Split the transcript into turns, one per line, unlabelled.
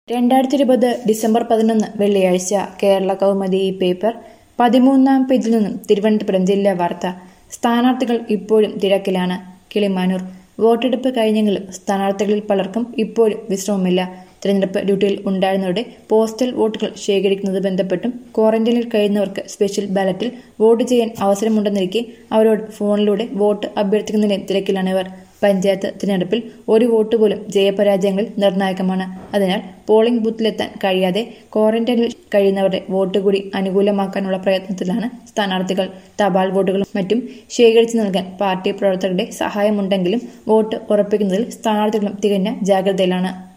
രണ്ടായിരത്തി ഇരുപത് ഡിസംബർ പതിനൊന്ന് വെള്ളിയാഴ്ച കേരള കൗമുദി ഈ പേപ്പർ പതിമൂന്നാം പേജിൽ നിന്നും തിരുവനന്തപുരം ജില്ലാ വാർത്ത സ്ഥാനാർത്ഥികൾ ഇപ്പോഴും തിരക്കിലാണ് കിളിമാനൂർ വോട്ടെടുപ്പ് കഴിഞ്ഞെങ്കിലും സ്ഥാനാർത്ഥികളിൽ പലർക്കും ഇപ്പോഴും വിശ്രമമില്ല തിരഞ്ഞെടുപ്പ് ഡ്യൂട്ടിയിൽ ഉണ്ടായിരുന്നവരുടെ പോസ്റ്റൽ വോട്ടുകൾ ശേഖരിക്കുന്നത് ബന്ധപ്പെട്ടും ക്വാറന്റൈനിൽ കഴിയുന്നവർക്ക് സ്പെഷ്യൽ ബാലറ്റിൽ വോട്ട് ചെയ്യാൻ അവസരമുണ്ടെന്നിരിക്കെ അവരോട് ഫോണിലൂടെ വോട്ട് അഭ്യർത്ഥിക്കുന്നതിന്റെ തിരക്കിലാണ് ഇവർ പഞ്ചായത്ത് തിരഞ്ഞെടുപ്പിൽ ഒരു വോട്ട് പോലും ജയപരാജയങ്ങളിൽ നിർണായകമാണ് അതിനാൽ പോളിംഗ് ബൂത്തിലെത്താൻ കഴിയാതെ ക്വാറന്റൈനിൽ കഴിയുന്നവരുടെ വോട്ട് കൂടി അനുകൂലമാക്കാനുള്ള പ്രയത്നത്തിലാണ് സ്ഥാനാർത്ഥികൾ തപാൽ വോട്ടുകളും മറ്റും ശേഖരിച്ചു നൽകാൻ പാർട്ടി പ്രവർത്തകരുടെ സഹായമുണ്ടെങ്കിലും വോട്ട് ഉറപ്പിക്കുന്നതിൽ സ്ഥാനാർത്ഥികളും തികഞ്ഞ ജാഗ്രതയിലാണ്